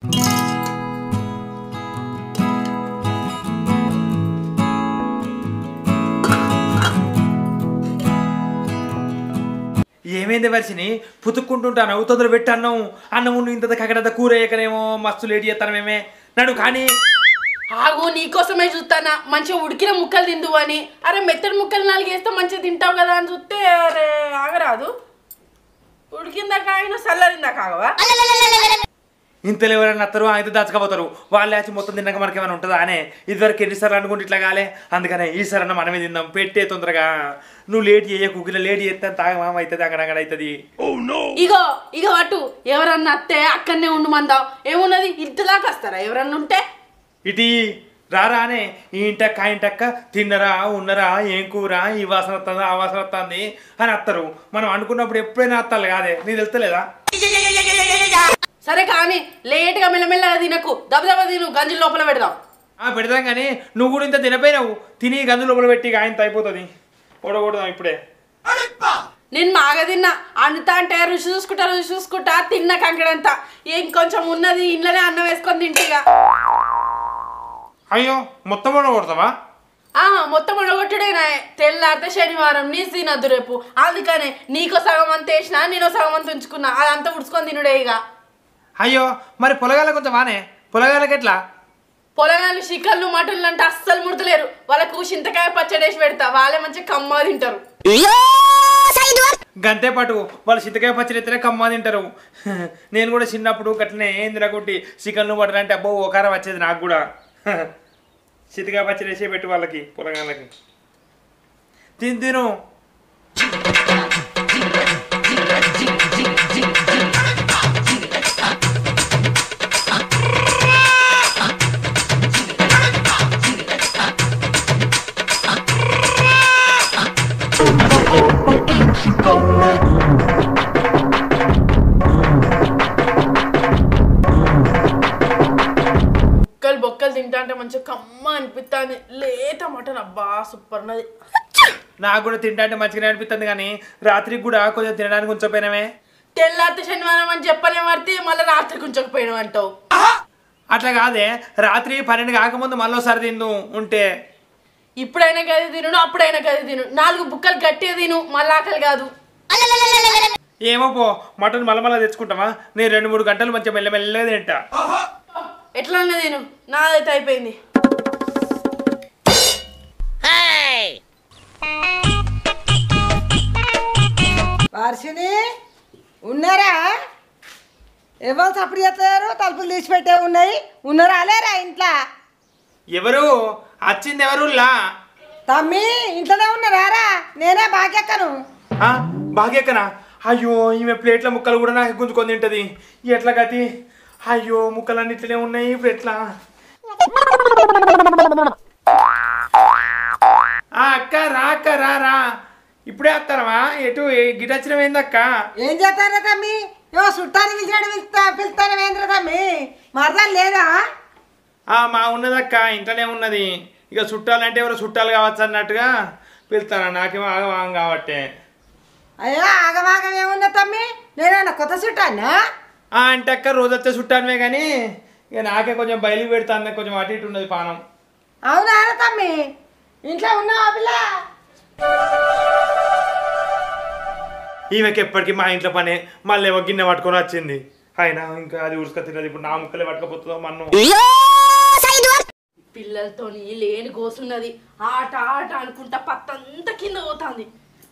ఏమైంది వర్షిని పుతుక్కుంటుంటాను తొందర పెట్టి అన్నం అన్నం ఉండి ఇంత కగడంత కూర వేయకనేమో మస్తు లేట్ చేస్తానమేమే నడు కానీ ఆగు నీకోసమే చూస్తానా మంచిగా ఉడికిన ముక్కలు తిందు అని అరే మెత్తడి ముక్కలు నాలుగు వేస్తే మంచిగా తింటావు కదా అని చూస్తే అరే ఆగరాదు ఉడికిందాక ఆయన చల్లరిందాక ఆగవా ఇంతలో ఎవరైనా అత్తరు అయితే దాచుకపోతారు వాళ్ళు వచ్చి మొత్తం తిన్నాక మనకి ఏమైనా ఉంటుందా అనే ఇదివరకు ఎన్నిసార్లు అనుకుంటే ఇట్లా కాలే అందుకనే ఈసారి అన్న మనమే తిందాం పెట్టే తొందరగా నువ్వు లేట్ చేయకు ఇలా లేట్ చేస్తే తాగమామ అవుతుంది అక్కడ అక్కడ అవుతుంది ఇగో ఇగో అటు ఎవరన్నా అత్తే అక్కడనే ఉండు మందాం ఏమున్నది ఇంటి దాకా వస్తారా ఎవరన్నా ఉంటే ఇటీ రారా అనే ఈ ఇంటక్క ఆ ఇంటక్క తిన్నరా ఉన్నరా ఏం కూర ఈ వాసన వస్తుందా ఆ వాసన వస్తుంది అని అత్తరు మనం అనుకున్నప్పుడు ఎప్పుడైనా అత్తాలి కాదే నీకు తెలుస్తలేదా సరే కానీ లేట్గా మెల్లమెల్లగా తినకు దబదబ తిను గంజి లోపల పెడదాం ఆ పెడతాం కానీ నువ్వు కూడా ఇంత తినపోయినావు తిని గందు లోపల పెట్టి ఇక ఆయనతో అయిపోతుంది ఓడకూడదాం ఇప్పుడే నేను మాగ తిన్నా అండుతా అంటే రుచి చూసుకుంటా రుచి చూసుకుంటా తిన్నా కంకడంతా ఇంకొంచెం ఉన్నది ఇంట్లోనే అన్నం వేసుకొని తింటిగా అయ్యో మొత్తం ఓడకూడతావా ఆ మొత్తం ఉడగొట్టుడేనా తెల్లారితే శనివారం నీ తినద్దు రేపు అందుకనే నీకో సగం అంత వేసిన నేను సగం అంత ఉంచుకున్నా అదంతా ఉడుచుకొని తినుడే ఇక అయ్యో మరి పొలగాల కొంచెం వానే పొలగాలకి ఎట్లా పొలగాళ్ళు చికెన్లు మటన్లు అంటే అస్సలు ముడతలేరు వాళ్ళకు చింతకాయ పచ్చడి వేసి పెడతా వాళ్ళే మంచిగా కమ్మగా తింటారు గంతే పాటు వాళ్ళు చింతకాయ పచ్చడి ఎత్తే కమ్మా తింటారు నేను కూడా చిన్నప్పుడు గట్లనే ఏం తినకుంటి చికెన్లు మటన్ అంటే అబ్బో ఓకారం వచ్చేది నాకు కూడా చింతకాయ పచ్చడి వేసే పెట్టు వాళ్ళకి పొలగాళ్ళకి తిని తిను బొక్కలు బొక్కలు తింటా అంటే మంచిగా కమ్మ అనిపిస్తుంది లేత మటన్ అబ్బా సూపర్ ఉన్నది నాకు కూడా తింటా అంటే మంచిగానే అనిపిస్తుంది కానీ రాత్రికి కూడా కొంచెం తినడానికి ఉంచపోయినామే తెల్లారితే శనివారం అని చెప్పలే మరితే మళ్ళీ రాత్రి కొంచెం అంటావు అట్లా కాదే రాత్రి పన్నెండు కాకముందు మళ్ళీ ఒకసారి తిందు ఉంటే ఇప్పుడైనా గది తిను అప్పుడైనా గది తిను నాలుగు బుక్కలు గట్టిగా తిను మళ్ళీ ఆకలి కాదు ఏమో పో మటన్ మళ్ళీ మళ్ళీ తెచ్చుకుంటావా నేను రెండు మూడు గంటలు మంచిగా మెల్లమెల్లగా తింటా ఎట్లా అన్నది తిను నాదైతే అయిపోయింది వర్షిని ఉన్నారా ఎవరు సప్పుడు చేస్తారు తలుపులు తీసి పెట్టే ఉన్నాయి ఉన్నారా లేరా ఇంట్లో ఎవరు వచ్చింది ఎవరు లా తమ్మి ఇంట్లోనే ఉన్నారా రా నేనే బాకెక్కను ఆ, భాగ్యక్కనా అయ్యో ఈమె ప్లేట్ల ముక్కలు కూడా నాకు గుంజుకొని తింటది ఎట్లా గతి అయ్యో ముక్కలన్నీ ఇట్లనే ఉన్నాయి ఇప్పుడు ఎట్లా ఆ, అక్క రా అక్క రా రా ఇప్పుడే వస్తారవా ఎటు గిటచ్చినం ఏందక్క ఏం చేస్తారా తమ్మి ఏమో చుట్టాన్ని పిలిచాడు పిలుస్తా పిలుస్తాను ఏంద్ర తమ్మి మరదాలు లేదా ఆ, మా ఉన్నదక్క ఇంట్లోనే ఉన్నది ఇక చుట్టాలంటే ఎవరో చుట్టాలు కావచ్చు అన్నట్టుగా పిలుస్తాను నాకేమో ఆగవాగం కాబట్టే అయ్యా ఆగమాగం ఏమున్నా తమ్మి నేనన్నా కొత్త చుట్టానా ఆ, అంటే అక్క రోజు వచ్చే చుట్టానివే కానీ ఇక నాకే కొంచెం బయలు పెడతాను కొంచెం అటు ఇటు ఉన్నది పానం అవునా రా తమ్మి ఇంట్లో ఉన్నావా పిల్ల ఈమెకి ఎప్పటికీ మా ఇంట్లో పనే మళ్ళీ ఏవో గిన్నె పట్టుకొని వచ్చింది అయినా ఇంకా అది ఉరుసుక తిన్నది ఇప్పుడు నా ముక్కలే పట్టుకపోతుందో మన్ను పిల్లలతోని లేని గోసున్నది ఆట ఆట అనుకుంటా పత్తంతా కింద పోతుంది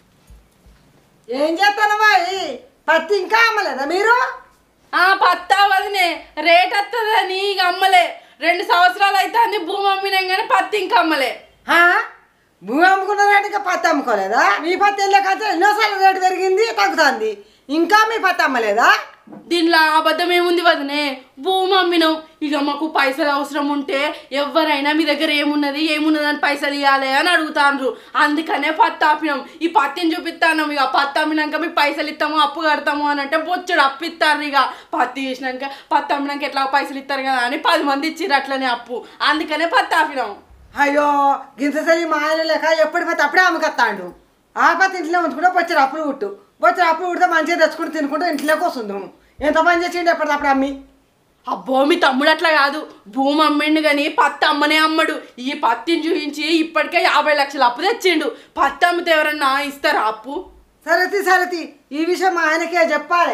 ఏం చేస్తాను బాయ్ పత్తి ఇంకా అమ్మలేదా మీరు ఆ పత్తా వదినే రేట్ వస్తుందని ఇక అమ్మలే రెండు సంవత్సరాలు అయితే భూమి అమ్మినాం కానీ పత్తి ఇంకా అమ్మలే హా? భూమి అమ్ముకున్నారంటే ఇంకా పత్తి అమ్ముకోలేదా మీ పత్తి వెళ్ళే కంటే ఎన్నోసార్లు రేటు పెరిగింది తగ్గుతుంది ఇంకా మీ పత్తి అమ్మలేదా దీనిలో అబద్ధం ఏముంది వదినే భూమి అమ్మినాం ఇక మాకు పైసలు అవసరం ఉంటే ఎవరైనా మీ దగ్గర ఏమున్నది ఏమున్నది అని పైసలు ఇవ్వాలి అని అడుగుతాండ్రు అందుకనే పత్తి ఆపినాం ఈ పత్తిని చూపిస్తాను ఇక పత్తి అమ్మినాక మీకు పైసలు ఇస్తాము అప్పు కడతాము అని అంటే బొచ్చుడు అప్పు ఇస్తారు ఇక పత్తి చేసినాక పత్తి అమ్మినాక ఎట్లా పైసలు ఇస్తారు కదా అని పది మంది ఇచ్చిర్రు అట్లనే అప్పు అందుకనే పత్తి ఆపినాం అయ్యో గింతసరి మా ఆయన లేక ఎప్పుడు పత్తి అప్పుడే అమ్ముకొస్తాడు ఆ పత్తి ఇంట్లో ఉంచుకుంటే బొచ్చరు అప్పులు కుట్టు బొచ్చరు అప్పులు కుడితే మంచిగా తెచ్చుకుంటూ తినుకుంటూ ఇంట్లోకి వస్తుంది ఎంత పని చేసిండు ఎప్పటికప్పుడు అమ్మి అబ్బో మీ తమ్ముడు అట్లా కాదు భూమి అమ్మిండు కానీ పత్తి అమ్మనే అమ్మడు ఈ పత్తిని చూపించి ఇప్పటికే యాభై లక్షలు అప్పు తెచ్చిండు పత్తి అమ్మితే ఎవరన్నా ఇస్తారా అప్పు సరతి సరతి ఈ విషయం మా ఆయనకే చెప్పాలి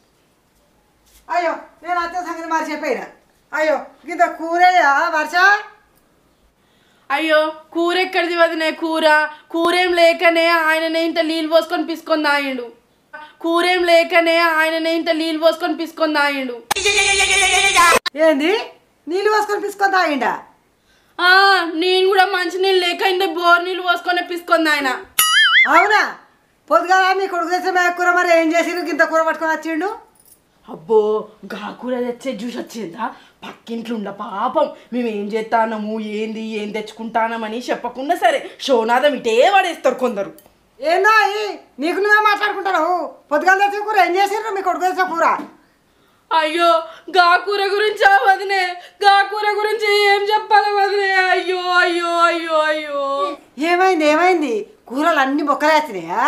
అయ్యో నేను అత్త సంగతి మరి చెప్పిన అయ్యో ఇంత కూరయ్యా వర్ష అయ్యో కూర ఎక్కడిది వదినే కూర కూరేం లేకనే ఆయననే ఇంత నీళ్ళు పోసుకొని పిసుకొని తాగిండు కూరేం లేకనే ఆయననే ఇంత నీళ్ళు పోసుకొని పిసుకొని తాగిండు ఏంది నీళ్ళు పోసుకొని పిసుకొని తాగిండా ఆ, నేను కూడా మంచి నీళ్ళు లేక ఇంత బోర్ నీళ్ళు పోసుకొని పిసుకొని ఆయన అవునా పొద్దుగా మీ కొడుకు తెచ్చే మేక కూర మరి ఏం చేసిరు ఇంత కూర పట్టుకొని వచ్చిండు అబ్బో గా కూర తెచ్చే జ్యూస్ వచ్చిందా పక్కింట్లో ఉండ పాపం మేము ఏం చేస్తానము ఏంది ఏం తెచ్చుకుంటానమని చెప్పకుండా సరే షోనాథం ఇటే పడేస్తారు కొందరు ఏందో అయ్యి నీకు నువ్వే మాట్లాడుకుంటాను పొద్దుగా తెచ్చే కూర ఏం చేసిర్రు మీ కొడుకు తెచ్చే కూర అయ్యో గా కూర గురించి వదినే గా కూర గురించి ఏం చెప్పాలి వదినే అయ్యో అయ్యో అయ్యో అయ్యో ఏమైంది ఏమైంది కూరలు అన్ని బొక్కలేస్తున్నాయా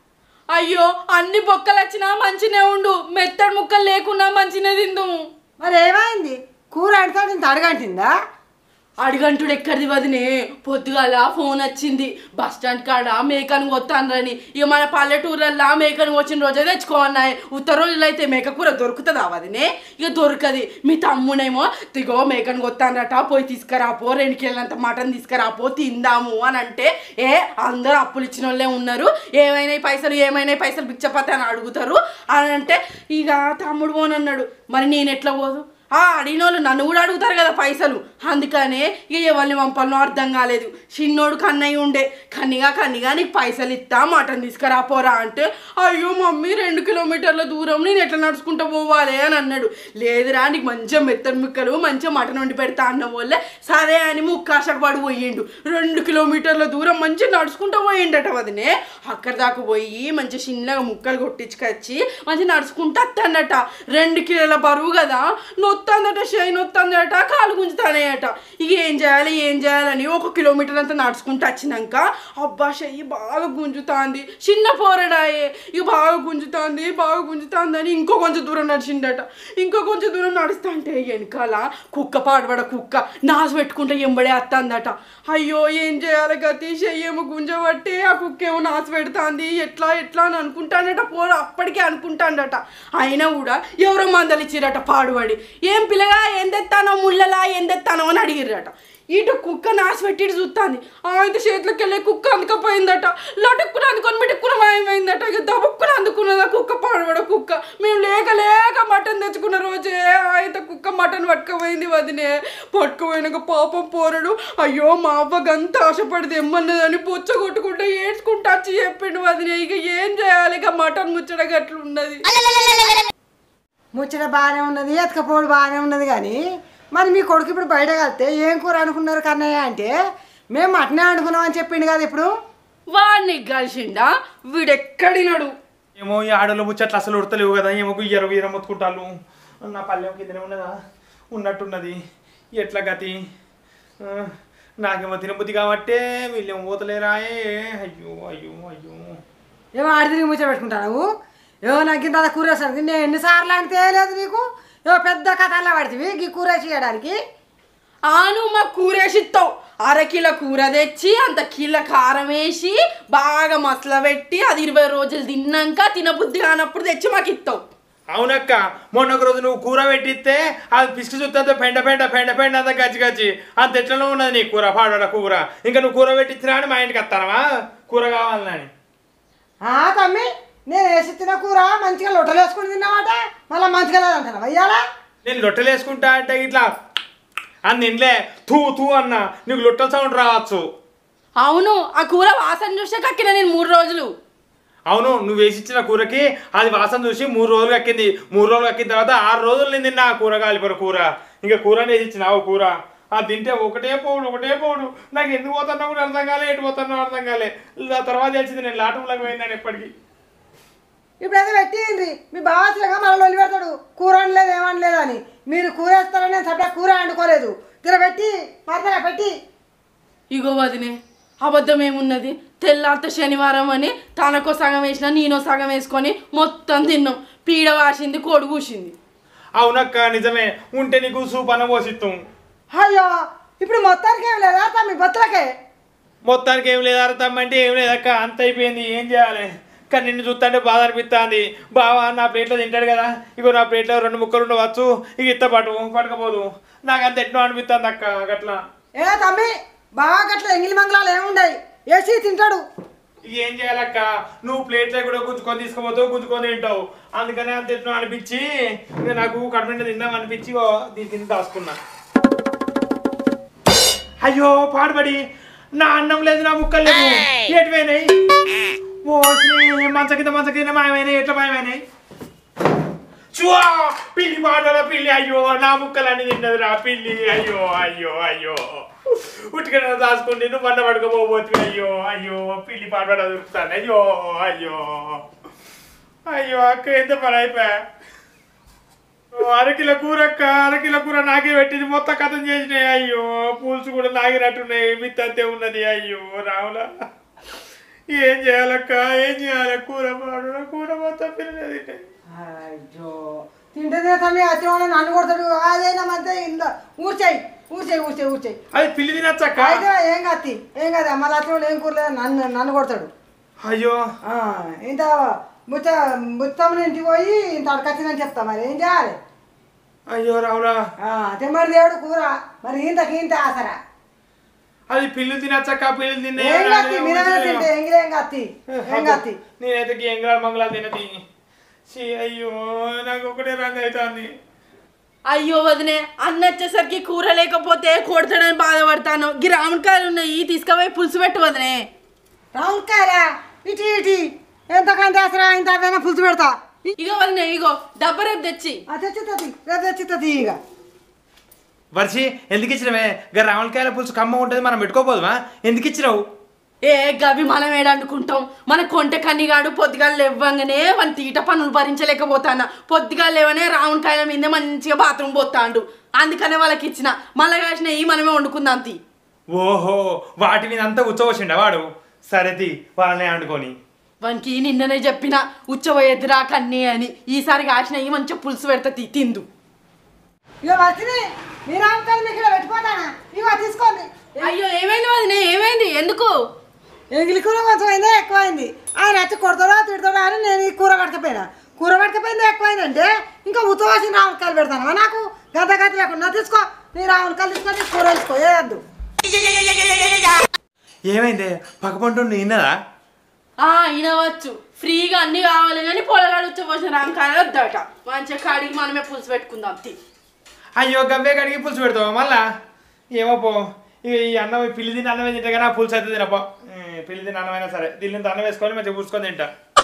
అయ్యో అన్ని బొక్కలు వచ్చినా మంచినే ఉండు మెత్తడి ముక్కలు లేకున్నా మంచినే తిందుము మరి ఏమైంది కూర అంటే ఇంత అడగంటిందా అడిగంటుడు ఎక్కడిది వదినే పొద్దుగాల ఫోన్ వచ్చింది బస్ స్టాండ్ కాడ మేకను కొత్తానని ఇక మన పల్లెటూర్లల్లో మేకను వచ్చిన రోజే తెచ్చుకోన్నాయి ఉత్తర రోజులు అయితే మేక కూర దొరుకుతుందా వదినే ఇక దొరకది మీ తమ్ముడేమో తిగో మేకను కొత్తానట పోయి తీసుకురాపో రెండు కిలోలంత మటన్ తీసుకురాపో తిందాము అని అంటే ఏ అందరూ అప్పులు ఇచ్చిన వాళ్ళే ఉన్నారు ఏమైనా పైసలు ఏమైనా పైసలు బిచ్చపతి అని అడుగుతారు అని అంటే ఇక తమ్ముడు పోనన్నాడు మరి నేను ఎట్లా పోదు ఆ అడిగిన వాళ్ళు నన్ను కూడా అడుగుతారు కదా పైసలు అందుకనే ఇక ఎవరిని పంపాలనో అర్థం కాలేదు చిన్నోడు కన్నయ్య ఉండే కన్నిగా కన్నిగా నీకు పైసలు ఇస్తా మటన్ తీసుకురాపోరా అంటే అయ్యో మమ్మీ రెండు కిలోమీటర్ల దూరం నేను ఎట్లా నడుచుకుంటూ పోవాలి అని అన్నాడు లేదురా నీకు మంచిగా మెత్తడి ముక్కలు మంచిగా మటన్ వండి పెడతా అన్న వాళ్ళే సరే అని ముక్కాశకు పడి పోయిండు రెండు కిలోమీటర్ల దూరం మంచిగా నడుచుకుంటూ పోయిండట వదినే అక్కడ దాకా పోయి మంచిగా చిన్నగా ముక్కలు కొట్టించుకొచ్చి మంచిగా నడుచుకుంటూ అత్తన్నట రెండు కిలోల బరువు కదా నొత్తందట షై నొత్తందట కాలు గుంజుతానేయట ఇక ఏం చేయాలి ఏం చేయాలని ఒక కిలోమీటర్ అంతా నడుచుకుంటూ వచ్చినాక అబ్బా చెయ్యి బాగా గుంజుతాంది చిన్న పోరడాయే ఇక బాగా గుంజుతాంది బాగా గుంజుతాంది అని ఇంకో కొంచెం దూరం నడిచిండట ఇంకో కొంచెం దూరం నడుస్తా అంటే వెనకాల కుక్క పాడబడ కుక్క నాసు పెట్టుకుంటే ఎంబడే వస్తుందట అయ్యో ఏం చేయాలి గతి చెయ్యేమో గుంజబట్టే ఆ కుక్క ఏమో నాసు పెడుతుంది ఎట్లా ఎట్లా అని అనుకుంటానట పోరు అప్పటికే అనుకుంటాడట అయినా కూడా ఎవరో మందలు ఇచ్చిరట పాడుబడి ఏం పిల్లగా ఏం తెత్తానో ముళ్ళలా ఏం తెత్తానో అని అడిగిర్రట ఇటు కుక్క నాసి పెట్టి ఇటు చూస్తాంది ఆయన చేతిలోకి వెళ్ళే కుక్క అందుకపోయిందట లటుక్కున అందుకొని మిటుక్కున మాయమైందట ఇక దబుక్కున అందుకున్నదా కుక్క పాడబడ కుక్క మేము లేక లేక మటన్ తెచ్చుకున్న రోజే ఆయన కుక్క మటన్ పట్టుకపోయింది వదినే పట్టుకుపోయినాక పాపం పోరడు అయ్యో మా అవ్వ గంత ఆశపడితే ఎమ్మన్నదని పుచ్చ కొట్టుకుంటా ఏడ్చుకుంటా వచ్చి చెప్పిండు వదినే ఇక ఏం చేయాలి ఇక మటన్ ముచ్చట గట్లున్నది ముచ్చట బాగానే ఉన్నది ఎతకపోడు బాగానే ఉన్నది కానీ మరి మీ కొడుకు ఇప్పుడు బయట కలితే ఏం కూర అనుకున్నారు కన్నయ్య అంటే మేము మటనే అనుకున్నాం అని చెప్పిండు కదా ఇప్పుడు వాడిని కలిసిండా వీడెక్కడినాడు ఏమో ఈ ఆడలో ముచ్చట్లు అసలు ఉడతలేవు కదా ఏమో ఇయ్యరు వీరం మొత్తుకుంటాను నా పల్లెం కిందనే ఉన్నదా ఉన్నట్టున్నది ఎట్లా గతి ఆ, నాకేమో తినబుద్ధి కాబట్టే వీళ్ళేమో పోతలేరాయే అయ్యో అయ్యో అయ్యో ఏమో ఆడి తిరిగి ముచ్చట పెట్టుకుంటావు ఏమో నాకు ఇంత కూర వేసాను నేను ఎన్నిసార్లు అని తేలేదు నీకు ఏమో పెద్ద కథల్లో పడుతుంది ఈ కూర చేయడానికి ఆను మా కూరేసిస్తావు అరకిలో కూర తెచ్చి అంత కిలో కారం వేసి బాగా మసల పెట్టి అది ఇరవై రోజులు తిన్నాక తినబుద్ధి కానప్పుడు తెచ్చి మాకు ఇస్తావు అవునక్క మొన్న ఒక రోజు నువ్వు కూర పెట్టిస్తే అది పిసికి చూస్తే పెండ పెండ పెండ పెండ అంతా గచ్చి గచ్చి అంత ఎట్లనో ఉన్నది నీ కూర పాడడ కూర ఇంకా నువ్వు కూర పెట్టించినా అని మా ఇంటికి వస్తానవా కూర కావాలని ఆ తమ్మి నేను వేసి తిన్న కూర మంచిగా లొట్టలు వేసుకుని తిన్నామాట మళ్ళీ మంచిగా లేదంటాను అయ్యాలా నేను లొట్టలు వేసుకుంటా అంటే ఇట్లా అని నిన్లే తూ తూ అన్న నీకు లొట్టల సౌండ్ రావచ్చు అవును ఆ కూర వాసన చూసే కక్కిన నేను మూడు రోజులు అవును నువ్వు వేసిచ్చిన కూరకి అది వాసన చూసి మూడు రోజులు కక్కింది మూడు రోజులు కక్కిన తర్వాత ఆరు రోజులు నేను తిన్నా ఆ కూర కాలిపోర కూర ఇంకా కూర వేసిచ్చినావు కూర ఆ తింటే ఒకటే పోడు ఒకటే పోడు నాకు ఎందుకు పోతున్నా కూడా అర్థం కాలే ఎటు పోతున్నా అర్థం కాలే ఆ తర్వాత తెలిసింది నేను లాటంలోకి పోయిందని ఎప్పటికీ ఇప్పుడు అయితే పెట్టిండ్రి మీ బావసలుగా మళ్ళీ వదిలి పెడతాడు కూర అనలేదు ఏమనలేదు అని మీరు కూర వేస్తారని నేను సపరేట్ కూర వండుకోలేదు తిర పెట్టి మరదగా పెట్టి ఇగో వదినే అబద్ధం ఏమున్నది తెల్లారితో శనివారం అని తనకో సగం వేసిన నేనో సగం వేసుకొని మొత్తం తిన్నాం పీడ వాసింది కోడి కూసింది అవునక్క నిజమే ఉంటే నీకు సూప్ అన్న పోసిస్తాం అయ్యో ఇప్పుడు మొత్తానికి ఏం లేదా తమ్మి బొత్తులకే మొత్తానికి ఏం లేదా తమ్మంటే ఏం లేదక్క అంత అయిపోయింది ఏం చేయాలి కానీ నిన్ను చూస్తుంటే బాధ అనిపిస్తుంది బావా నా ప్లేట్లో తింటాడు కదా ఇగో నా ప్లేట్లో రెండు ముక్కలు ఉండవచ్చు ఇక ఇత్త పట్టు పట్టుకపోదు నాకు అంత ఎట్నో అనిపిస్తుంది అక్క అట్లా ఏ తమ్మి బాగా గట్ల ఎంగిలి మంగళాలు ఏముండయి వేసి తింటాడు ఇక ఏం చేయాలక్క నువ్వు ప్లేట్లో కూడా గుంజుకొని తీసుకుపోతావు గుంజుకొని తింటావు అందుకనే అంత ఎట్నో అనిపించి ఇక నాకు కడుపు నిండా తిందాం అనిపించి ఇగో దీని కింద దాచుకున్నా అయ్యో పాడుబడి నా అన్నం లేదు నా ముక్కలు లేవు ఎటువైనాయి ఓ శ్రీ, మంచ కింద మంచ కింద మాయమైనాయి ఎట్లా మాయమైనాయి చువా పిల్లి పాటల పిల్లి అయ్యో నా ముక్కలన్నీ తిన్నది రా పిల్లి అయ్యో అయ్యో అయ్యో ఉట్టుకన దాచుకుంటే నువ్వు పంట పడుకోబోతుంది అయ్యో అయ్యో పిల్లి పాట పాట దొరుకుతాను అయ్యో అయ్యో అయ్యో అక్క ఎంత పని అయిపోయా ఓ అరకిల కూర అక్క అరకిల కూర నాకే పెట్టింది మొత్తం కథం చేసినాయి అయ్యో పులుసు కూడా నాగినట్టున్నాయి మిత్తంతే ఉన్నది అయ్యో రావులా ఏం చేయాలక్క ఏం చేయాలి కూర పాడు కూర మొత్తం పిల్లలు తింటాయి అయ్యో తింటేనే తమ్మి వచ్చే వాళ్ళు నన్ను కొడతాడు అదైనా మంతే ఇందా ఊర్చేయి ఊర్చేయి ఊర్చేయి ఊర్చేయి అది పిల్లి తినచ్చక్క అయితే ఏం కత్తి ఏం కాదు మళ్ళీ వచ్చే వాళ్ళు ఏం కూరలేదు నన్ను నన్ను కొడతాడు అయ్యో ఆ, ఇంత ముచ్చ ముత్తమ్మని ఇంటికి పోయి ఇంత అడకొచ్చిందని చెప్తా మరి ఏం చేయాలి అయ్యో రావులా ఆ, తెమ్మడి దేవుడు కూర మరి ఇంతకి ఇంత ఆసరా అది పిల్లు తినచ్చక్క పిల్లు తిన్న ఏం కత్తి మీరేమైనా తింటే ఎంగిలేం కత్తి ఏం కత్తి నేనైతే ఎంగళ మంగళ తినది ఛీ, అయ్యో నాకు ఒకటే రంగు అవుతుంది అయ్యో వదినే అన్న వచ్చేసరికి కూర లేకపోతే కొడతాడని బాధపడతాను గి రామకాయలు ఉన్నాయి తీసుకుపోయి పులుసు పెట్టు వదినే రావుకాయరా ఇటు ఇటు ఎంతకంటే ఆసరా ఇంత అదైనా పులుసు పెడతా ఇగో వదినే ఇగో డబ్బా రేపు తెచ్చి ఆ, తెచ్చుతుంది రేపు తెచ్చుతుంది ఇక వర్షి ఎందుకు ఇచ్చినవే గా రావులకాయల పులుసు కమ్మ ఉంటుంది మనం పెట్టుకోపోదుమా ఎందుకు ఇచ్చినావు ఏ గవి మనం ఏడనుకుంటాం మన కొంటె కన్నిగాడు పొద్దుగాలు లేవ్వంగానే మన తీట పనులు భరించలేకపోతానా పొద్దుగాలు లేవనే రావుని కాయల మీదే మంచిగా బాత్రూమ్ పోతాండు అందుకనే వాళ్ళకి ఇచ్చిన మళ్ళీ కాసిన ఈ మనమే వండుకుందాం తీ ఓహో వాటి మీద అంతా ఉచ్చవచ్చిండ వాడు సరేది వాళ్ళని ఆడుకొని వానికి నిన్ననే చెప్పిన ఉచ్చబోయేదిరా కన్నీ అని ఈసారి కాసిన ఈ మంచిగా పులుసు పెడతా తీ తిందు ఇక వచ్చినాయి మీ రామకాయలు మీకు ఇక్కడ పెట్టుకోతానా ఇగో తీసుకోండి అయ్యో ఏమైంది వదినే ఏమైంది ఎందుకు ఎంగిలి కూర కొంచెం అయిందే ఎక్కువైంది ఆయన వచ్చి కొడతాడో తిడతాడో అని నేను ఈ కూర పడకపోయినా కూర పడకపోయింది ఎక్కువైందంటే ఇంకా ఉత్తవాసి రావణకాయలు పెడతాను నాకు గత గత లేకుండా తీసుకో నీ రావణకాయలు తీసుకొని కూర వేసుకో ఏదద్దు ఏమైంది పక్కపంటు నిన్నదా ఆ వినవచ్చు ఫ్రీగా అన్ని కావాలి కానీ పొలగాడు ఉచ్చబోసిన రామకాయ వద్దట మంచిగా కాడికి మనమే పులుసు పెట్టుకుందాం తీ అయ్యో గవ్వే కడిగి పులుసు పెడతావా మళ్ళా ఏమో పో ఇక ఈ అన్నం పిల్లి తిన్న అన్నం తింటే కానీ ఆ పులుసు అయితే తినపో పిల్లి తిన్న అన్నమైనా సరే దీన్ని అన్నం వేసుకొని మంచిగా పూసుకొని తింటా